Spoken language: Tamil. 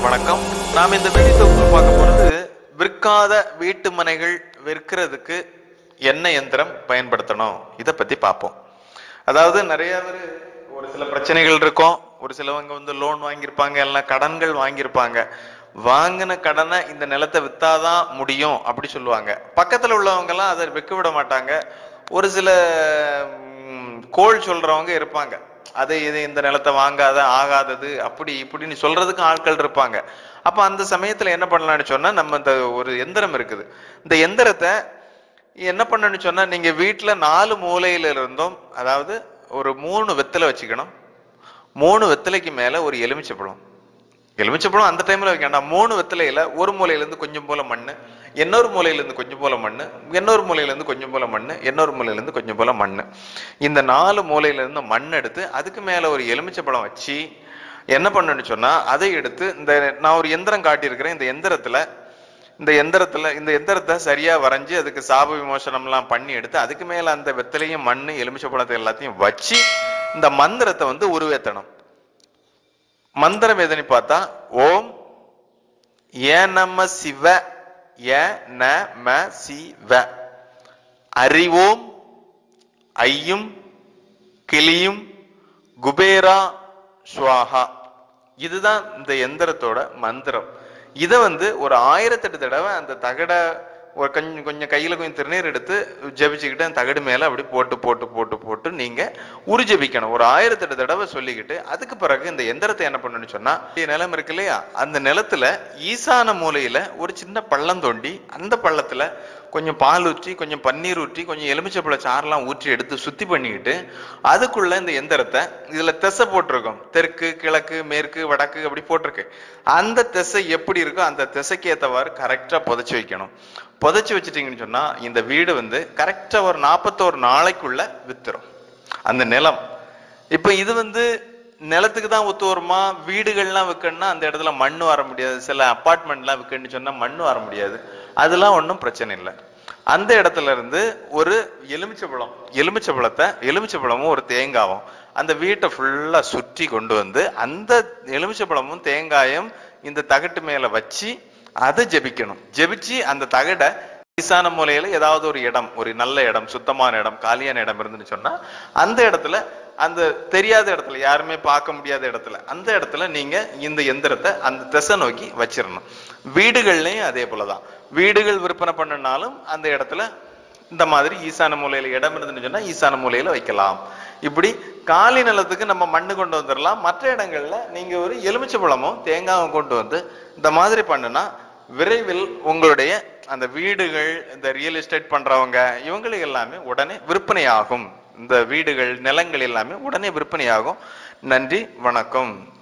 வணக்கம் நாம் இந்த வீடியோ தொகுப்பில் பார்க்க போறது விற்காத வீட்டு மனைகள் விற்கிறதுக்கு என்ன எந்திரம் பயன்படுத்தணும் இதை பத்தி பார்ப்போம் அதாவது நிறைய பேர் ஒரு சில பிரச்சனைகள் இருக்கும் ஒரு சிலவங்க வந்து லோன் வாங்கியிருப்பாங்க எல்லாம் கடன்கள் வாங்கியிருப்பாங்க வாங்கின கடனை இந்த நிலத்தை வித்தாதான் முடியும் அப்படி சொல்லுவாங்க பக்கத்துல உள்ளவங்க எல்லாம் அதை விற்க விட மாட்டாங்க ஒரு சில ம், கோள் சொல்றவங்க இருப்பாங்க அது இது இந்த நிலத்தை வாங்காத ஆகாதது அப்படி இப்படின்னு சொல்றதுக்கு ஆட்கள் இருப்பாங்க அப்ப அந்த சமயத்துல என்ன பண்ணலாம்னு சொன்னா நம்ம இந்த ஒரு எந்திரம் இருக்குது இந்த எந்திரத்தை என்ன பண்ணணும்னு சொன்னா நீங்க வீட்டுல நாலு மூலையில இருந்தும் அதாவது ஒரு மூணு வெத்தலை வச்சுக்கணும் மூணு வெத்தலைக்கு மேல ஒரு எலுமிச்சைப்பழம் எலுமிச்சப்பழம் அந்த டைம்ல வைக்க வேண்டாம் மூணு வெத்தலையில ஒரு மூலையில இருந்து கொஞ்சம் போல மண்ணு இன்னொரு மூலையில இருந்து கொஞ்சம் போல மண்ணு இன்னொரு மூலையில இருந்து கொஞ்சம் போல மண்ணு இன்னொரு மூலையில இருந்து கொஞ்சம் போல மண்ணு இந்த நாலு மூலையில இருந்து மண் எடுத்து அதுக்கு மேல ஒரு எலுமிச்சப்பழம் வச்சு என்ன பண்ணணும்னு சொன்னா அதை எடுத்து இந்த நான் ஒரு எந்திரம் காட்டியிருக்கிறேன் இந்த எந்திரத்துல இந்த எந்திரத்துல இந்த எந்திரத்தை சரியா வரைஞ்சு அதுக்கு சாப விமோசனம் எல்லாம் பண்ணி எடுத்து அதுக்கு மேல அந்த வெத்தலையும் மண்ணு எலுமிச்சப்பழத்தை எல்லாத்தையும் வச்சு இந்த மந்திரத்தை வந்து உருவேத்தணும் மந்திரம் எதுன்னு பார்த்தா ஓம் ஏ நம சிவ ஏ ந ம சிவ அறிவோம் ஐயும் கிளியும் குபேரா ஸ்வாஹா இதுதான் இந்த எந்திரத்தோட மந்திரம் இத வந்து ஒரு ஆயிரத்தெட்டு தடவை அந்த தகட ஒரு கொஞ்சம் கொஞ்சம் கையில கொஞ்சம் திருநீர் எடுத்து ஜெபிச்சுக்கிட்டு அந்த தகடு மேல அப்படி போட்டு போட்டு போட்டு போட்டு நீங்க உரு ஜெபிக்கணும் ஒரு ஆயிரத்தெட்டு தடவை சொல்லிக்கிட்டு அதுக்கு பிறகு இந்த எந்திரத்தை என்ன பண்ணணும்னு சொன்னா இந்த நிலம் இருக்கு இல்லையா அந்த நிலத்துல ஈசான மூலையில ஒரு சின்ன பள்ளம் தோண்டி அந்த பள்ளத்துல கொஞ்சம் பால் ஊற்றி கொஞ்சம் பன்னீர் ஊற்றி கொஞ்சம் எலுமிச்சப்பழ சாரெல்லாம் ஊற்றி எடுத்து சுத்தி பண்ணிக்கிட்டு அதுக்குள்ள இந்த எந்திரத்தை இதுல திசை போட்டிருக்கும் தெற்கு கிழக்கு மேற்கு வடக்கு அப்படி போட்டிருக்கு அந்த திசை எப்படி இருக்கோ அந்த திசைக்கு ஏத்தவாறு கரெக்டா புதைச்சு வைக்கணும் புதைச்சு வச்சிட்டீங்கன்னு சொன்னா இந்த வீடு வந்து கரெக்டா ஒரு நாற்பத்தோரு நாளைக்குள்ள வித்துரும் அந்த நிலம் இப்ப இது வந்து நிலத்துக்கு தான் ஒத்து வருமா வீடுகள்லாம் விற்கணும்னா அந்த இடத்துல மண் வர முடியாது சில அப்பார்ட்மெண்ட்லாம் விற்கணும்னு சொன்னா மண் வர முடியாது அதெல்லாம் ஒன்றும் பிரச்சனை இல்லை அந்த இடத்துல இருந்து ஒரு எலுமிச்சைப்பழம் எலுமிச்சைப்பழத்தை எலுமிச்சைப்பழமும் ஒரு தேங்காவும் அந்த வீட்டை ஃபுல்லா சுற்றி கொண்டு வந்து அந்த எலுமிச்சைப்பழமும் தேங்காயும் இந்த தகட்டு மேல வச்சு அதை ஜெபிக்கணும் ஜெபிச்சு அந்த தகடை ஈசான மூலையில ஏதாவது ஒரு இடம் ஒரு நல்ல இடம் சுத்தமான இடம் காலியான இடம் இருந்துன்னு சொன்னா அந்த இடத்துல அந்த தெரியாத இடத்துல யாருமே பார்க்க முடியாத இடத்துல அந்த இடத்துல நீங்க இந்த எந்திரத்தை அந்த திசை நோக்கி வச்சிடணும் வீடுகள்லயும் அதே போலதான் வீடுகள் விற்பனை பண்ணனாலும் அந்த இடத்துல இந்த மாதிரி ஈசான மூலையில இடம் இருந்துன்னு சொன்னா ஈசான மூலையில வைக்கலாம் இப்படி காலி நிலத்துக்கு நம்ம மண்ணு கொண்டு வந்துடலாம் மற்ற இடங்கள்ல நீங்க ஒரு எலுமிச்சை தேங்காயும் கொண்டு வந்து இந்த மாதிரி பண்ணுனா விரைவில் உங்களுடைய அந்த வீடுகள் இந்த ரியல் எஸ்டேட் பண்றவங்க இவங்களுக்கு எல்லாமே உடனே விற்பனையாகும் இந்த வீடுகள் நிலங்கள் எல்லாமே உடனே விற்பனையாகும் நன்றி வணக்கம்